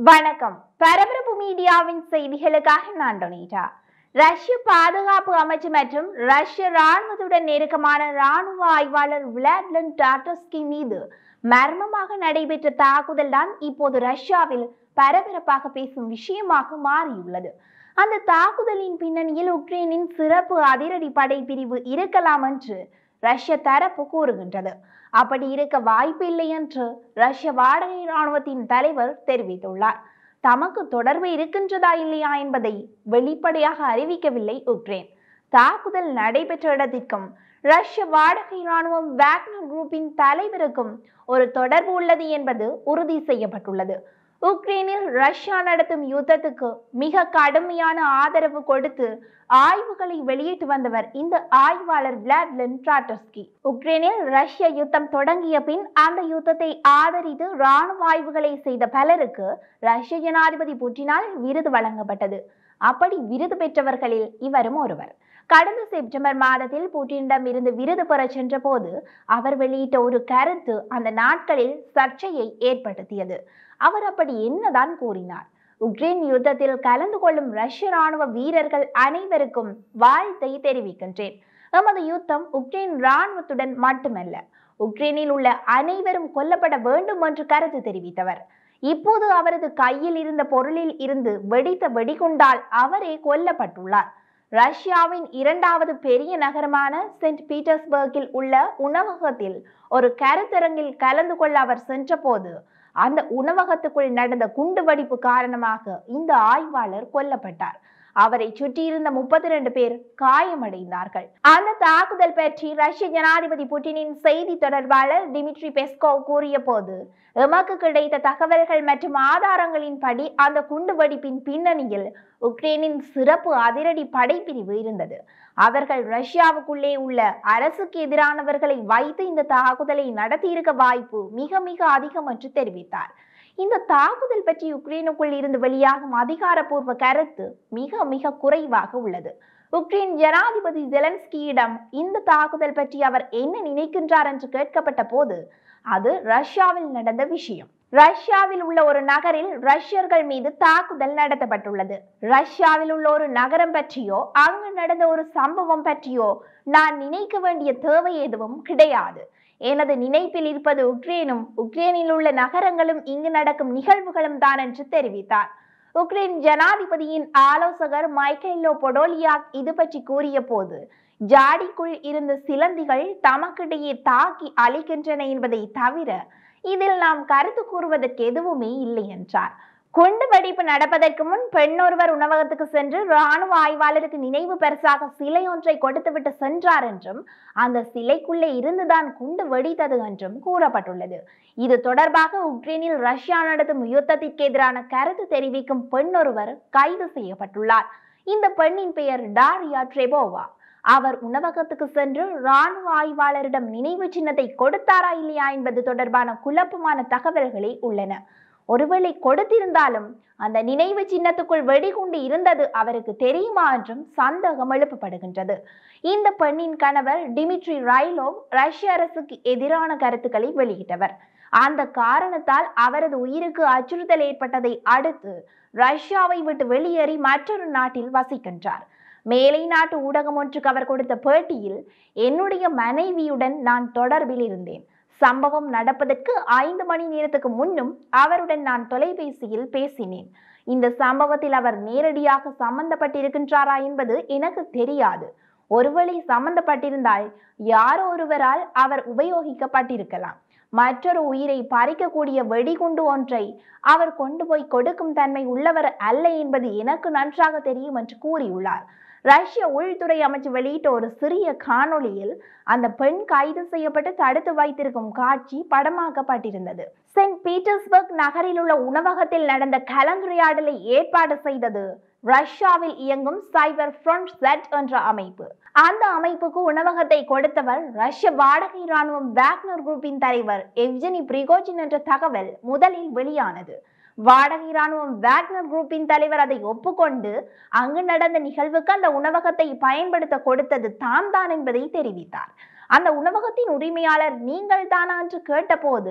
வணக்கம் பரபரப்பு மீடியாவின் செய்திகளுக்காக நான் டொனிட்டா ரஷ்ய பாதுகாப்பு அமைச்சு மற்றும் ரஷ்ய ராணுவத்துடன் நெருக்கமான ராணுவ ஆய்வாளர் விளாட்லன் டாட்டஸ்கி மீது மர்மமாக நடைபெற்ற தாக்குதல் தான் இப்போது ரஷ்யாவில் பரபரப்பாக பேசும் விஷயமாக மாறியுள்ளது அந்த தாக்குதலின் பின்னணியில் உக்ரைனின் சிறப்பு அதிரடி படை பிரிவு இருக்கலாம் என்று ரஷ்ய தரப்பு கூறுகின்றது அப்படி இருக்க வாய்ப்பில்லை என்று ரஷ்ய வாடகை இராணுவத்தின் தலைவர் தெரிவித்துள்ளார் தமக்கு தொடர்பு இருக்கின்றதா இல்லையா என்பதை வெளிப்படையாக அறிவிக்கவில்லை உக்ரைன் தாக்குதல் நடைபெற்ற இடத்திற்கும் ரஷ்ய வாடகை இராணுவம் வேக்னர் குரூப்பின் தலைவருக்கும் ஒரு தொடர்பு உள்ளது என்பது உறுதி செய்யப்பட்டுள்ளது உக்ரைனில் ரஷ்யா நடத்தும் யுத்தத்துக்கு மிக கடுமையான ஆதரவு கொடுத்து ஆய்வுகளை வெளியிட்டு வந்தவர் இந்த ஆய்வாளர் விளாட்லன் ட்ராட்டஸ்கி உக்ரைனில் ரஷ்ய யுத்தம் தொடங்கிய பின் அந்த யுத்தத்தை ஆதரித்து ராணுவ ஆய்வுகளை செய்த பலருக்கு ரஷ்ய ஜனாதிபதி புட்டினால் விருது வழங்கப்பட்டது அப்படி விருது பெற்றவர்களில் இவரும் ஒருவர் கடந்த செப்டம்பர் மாதத்தில் புட்டினிடம் இருந்து விருது பெற சென்ற போது அவர் வெளியிட்ட ஒரு கருத்து அந்த நாட்களில் சர்ச்சையை ஏற்படுத்தியது அவர் அப்படி என்னதான் கூறினார் உக்ரைன் யுத்தத்தில் கலந்து கொள்ளும் ரஷ்ய ராணுவ வீரர்கள் அனைவருக்கும் வாழ்த்தை தெரிவிக்கின்றேன் எமது யுத்தம் உக்ரைன் ராணுவத்துடன் மட்டுமல்ல உக்ரைனில் உள்ள அனைவரும் கொல்லப்பட வேண்டும் என்று கருத்து தெரிவித்தவர் இப்போது அவரது கையில் இருந்த பொருளில் இருந்து வெடித்த வெடிகுண்டால் அவரே கொல்லப்பட்டுள்ளார் ரஷ்யாவின் இரண்டாவது பெரிய நகரமான சென்ட் பீட்டர்ஸ்பர்கில் உள்ள உணவகத்தில் ஒரு கருத்தரங்கில் கலந்து கொள்ள அவர் சென்றபோது அந்த உணவகத்துக்குள் நடந்த குண்டுவெடிப்பு காரணமாக இந்த ஆய்வாளர் கொல்லப்பட்டார் அவரை சுற்றியிருந்த முப்பத்தி ரெண்டு பேர் காயமடைந்தார்கள் அந்த தாக்குதல் பற்றி ரஷ்ய ஜனாதிபதி புட்டினின் செய்தி தொடர்பாளர் டிமிட்ரி பெஸ்கோவ் கூறிய போது எமக்கு கிடைத்த தகவல்கள் மற்றும் ஆதாரங்களின்படி அந்த குண்டுவெடிப்பின் பின்னணியில் உக்ரைனின் சிறப்பு அதிரடி படைப்பிரிவு இருந்தது அவர்கள் ரஷ்யாவுக்குள்ளே உள்ள அரசுக்கு எதிரானவர்களை வைத்து இந்த தாக்குதலை நடத்தியிருக்க வாய்ப்பு மிக மிக அதிகம் என்று தெரிவித்தார் இந்த தாக்குதல் பற்றி உக்ரைனுக்குள் இருந்து வெளியாகும் அதிகாரப்பூர்வ கருத்து மிக மிக குறைவாக உள்ளது உக்ரைன் ஜனாதிபதி ஜெலன்ஸ்கியிடம் இந்த தாக்குதல் பற்றி அவர் என்ன நினைக்கின்றார் என்று கேட்கப்பட்ட போது அது ரஷ்யாவில் நடந்த விஷயம் ரஷ்யாவில் உள்ள ஒரு நகரில் ரஷ்யர்கள் மீது தாக்குதல் நடத்தப்பட்டுள்ளது ரஷ்யாவில் உள்ள ஒரு நகரம் பற்றியோ அங்கு நடந்த ஒரு சம்பவம் பற்றியோ நான் நினைக்க வேண்டிய தேவை எதுவும் கிடையாது எனது நினைப்பில் இருப்பது உக்ரைனும் உக்ரைனில் உள்ள நகரங்களும் இங்கு நடக்கும் நிகழ்வுகளும் தான் என்று தெரிவித்தார் உக்ரைன் ஜனாதிபதியின் ஆலோசகர் மைக்கேலோ பொடோலியாக் இது பற்றி கூறிய போது ஜாடிக்குள் இருந்த சிலந்திகள் தமக்கிடையே தாக்கி அழிக்கின்றன என்பதை தவிர இதில் நாம் கருத்து கூறுவதற்கு எதுவுமே இல்லை என்றார் குண்டு வெடிப்பு நடப்பதற்கு முன் பெண் ஒருவர் உணவகத்துக்கு சென்று ராணுவ ஆய்வாளருக்கு நினைவு பரிசாக சிலை ஒன்றை கொடுத்துவிட்டு சென்றார் என்றும் அந்த சிலைக்குள்ளே இருந்துதான் குண்டு வெடித்தது என்றும் கூறப்பட்டுள்ளது இது தொடர்பாக உக்ரைனில் ரஷ்யா நடத்தும் யுத்தத்திற்கு எதிரான கருத்து தெரிவிக்கும் பெண் ஒருவர் கைது செய்யப்பட்டுள்ளார் இந்த பெண்ணின் பெயர் டாரியா ட்ரெபோவா அவர் உணவகத்துக்கு சென்று ராணுவ ஆய்வாளரிடம் நினைவு சின்னத்தை கொடுத்தாரா இல்லையா என்பது தொடர்பான குழப்பமான தகவல்களே உள்ளன ஒருவேளை கொடுத்திருந்தாலும் அந்த நினைவு சின்னத்துக்குள் வெடிகுண்டு இருந்தது அவருக்கு தெரியுமா என்றும் சந்தேகம் எழுப்பப்படுகின்றது இந்த பெண்ணின் கணவர் டிமிட்ரி ரைலோவ் ரஷ்ய அரசுக்கு எதிரான கருத்துக்களை வெளியிட்டவர் அந்த காரணத்தால் அவரது உயிருக்கு அச்சுறுத்தல் ஏற்பட்டதை அடுத்து ரஷ்யாவை விட்டு வெளியேறி மற்றொரு நாட்டில் வசிக்கின்றார் மேலை நாட்டு ஊடகம் ஒன்றுக்கு அவர் கொடுத்த பேட்டியில் என்னுடைய மனைவியுடன் நான் தொடர்பில் இருந்தேன் சம்பவம் நடப்பதற்கு ஐந்து மணி நேரத்துக்கு முன்னும் அவருடன் நான் தொலைபேசியில் பேசினேன் இந்த சம்பவத்தில் அவர் நேரடியாக சம்பந்தப்பட்டிருக்கின்றாரா என்பது எனக்கு தெரியாது ஒருவேளை சம்பந்தப்பட்டிருந்தால் யாரோ ஒருவரால் அவர் உபயோகிக்கப்பட்டிருக்கலாம் மற்றொரு உயிரை பறிக்கக்கூடிய வெடிகுண்டு ஒன்றை அவர் கொண்டு போய் கொடுக்கும் தன்மை உள்ளவர் அல்ல என்பது எனக்கு நன்றாக தெரியும் என்று கூறியுள்ளார் ரஷ்ய உள்துறை அமைச்சு வெளியிட்ட ஒரு சிறிய காணொளியில் அந்த பெண் கைது செய்யப்பட்டு தடுத்து வைத்திருக்கும் காட்சி படமாக்கப்பட்டிருந்தது செயின்ட் பீட்டர்ஸ்பர்க் நகரில் உள்ள உணவகத்தில் நடந்த கலந்துரையாடலை ஏற்பாடு செய்தது ரஷ்யாவில் இயங்கும் சைபர் ஃப்ரண்ட் செட் என்ற அமைப்பு அந்த அமைப்புக்கு உணவகத்தை கொடுத்தவர் ரஷ்ய வாடகை இராணுவம் வேக்னர் குரூப்பின் தலைவர் எவ்ஜெனி பிரிகோஜின் என்ற தகவல் முதலில் வெளியானது வாடகை இராணுவம் வேக்னர் குரூப்பின் தலைவர் அதை ஒப்புக்கொண்டு அங்கு நடந்த நிகழ்வுக்கு அந்த உணவகத்தை பயன்படுத்த கொடுத்தது தாம் தான் என்பதை தெரிவித்தார் அந்த உணவகத்தின் உரிமையாளர் நீங்கள் தானா என்று கேட்டபோது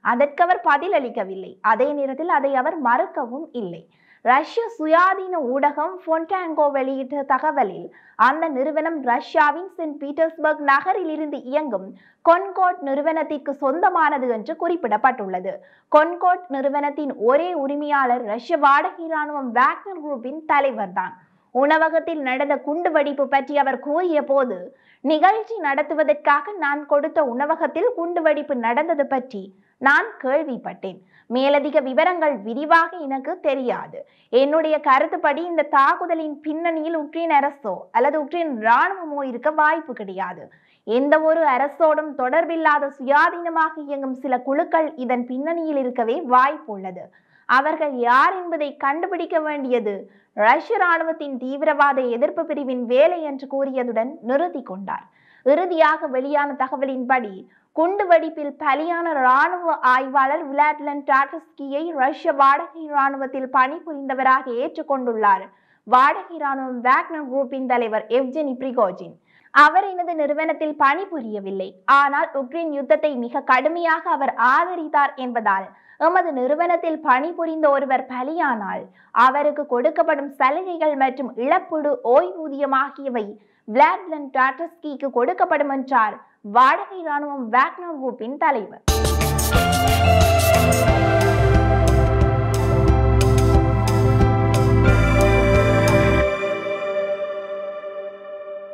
அதற்கு அவர் பதிலளிக்கவில்லை அதே நேரத்தில் அதை அவர் மறுக்கவும் இல்லை ரஷ்ய சுயாதீன ஊடகம் ஃபொன்டாங்கோ வெளியிட்ட தகவலில் அந்த நிறுவனம் ரஷ்யாவின் சென்ட் பீட்டர்ஸ்பர்க் நகரில் இருந்து இயங்கும் கொன்கோட் நிறுவனத்திற்கு சொந்தமானது என்று குறிப்பிடப்பட்டுள்ளது கொன்கோட் நிறுவனத்தின் ஒரே உரிமையாளர் ரஷ்ய வாடகை இராணுவம் வேக்னர் குரூப்பின் தலைவர்தான் உணவகத்தில் நடந்த குண்டுவெடிப்பு பற்றி அவர் கூறிய போது நிகழ்ச்சி நடத்துவதற்காக நான் கொடுத்த உணவகத்தில் குண்டுவெடிப்பு நடந்தது பற்றி நான் கேள்விப்பட்டேன் மேலதிக விவரங்கள் விரிவாக எனக்கு தெரியாது என்னுடைய கருத்துப்படி இந்த தாக்குதலின் பின்னணியில் உக்ரைன் அரசோ அல்லது உக்ரைன் இராணுவமோ இருக்க வாய்ப்பு கிடையாது எந்த ஒரு அரசோடும் தொடர்பில்லாத சுயாதீனமாக இயங்கும் சில குழுக்கள் இதன் பின்னணியில் இருக்கவே வாய்ப்பு உள்ளது அவர்கள் யார் என்பதை கண்டுபிடிக்க வேண்டியது ரஷ்ய ராணுவத்தின் தீவிரவாத எதிர்ப்பு பிரிவின் வேலை என்று கூறியதுடன் நிறுத்தி கொண்டார் இறுதியாக வெளியான தகவலின்படி குண்டு வெடிப்பில் பலியான ராணுவ ஆய்வாளர் விளாட்லன் டாட்டஸ்கியை ரஷ்ய வாடகை ராணுவத்தில் பணிபுரிந்தவராக ஏற்றுக்கொண்டுள்ளார் வாடகை ராணுவம் வேக்னர் குரூப்பின் தலைவர் எவ்ஜெனி பிரிகோஜின் அவர் எனது நிறுவனத்தில் பணிபுரியவில்லை ஆனால் உக்ரைன் யுத்தத்தை மிக கடுமையாக அவர் ஆதரித்தார் என்பதால் எமது நிறுவனத்தில் பணிபுரிந்த ஒருவர் பலியானால் அவருக்கு கொடுக்கப்படும் சலுகைகள் மற்றும் இழப்பீடு ஓய்வூதியம் ஆகியவை விளாட்லன் டாட்டஸ்கிக்கு கொடுக்கப்படும் என்றார் வாடகை ராணுவம் வேக்னர் குரூப்பின் தலைவர்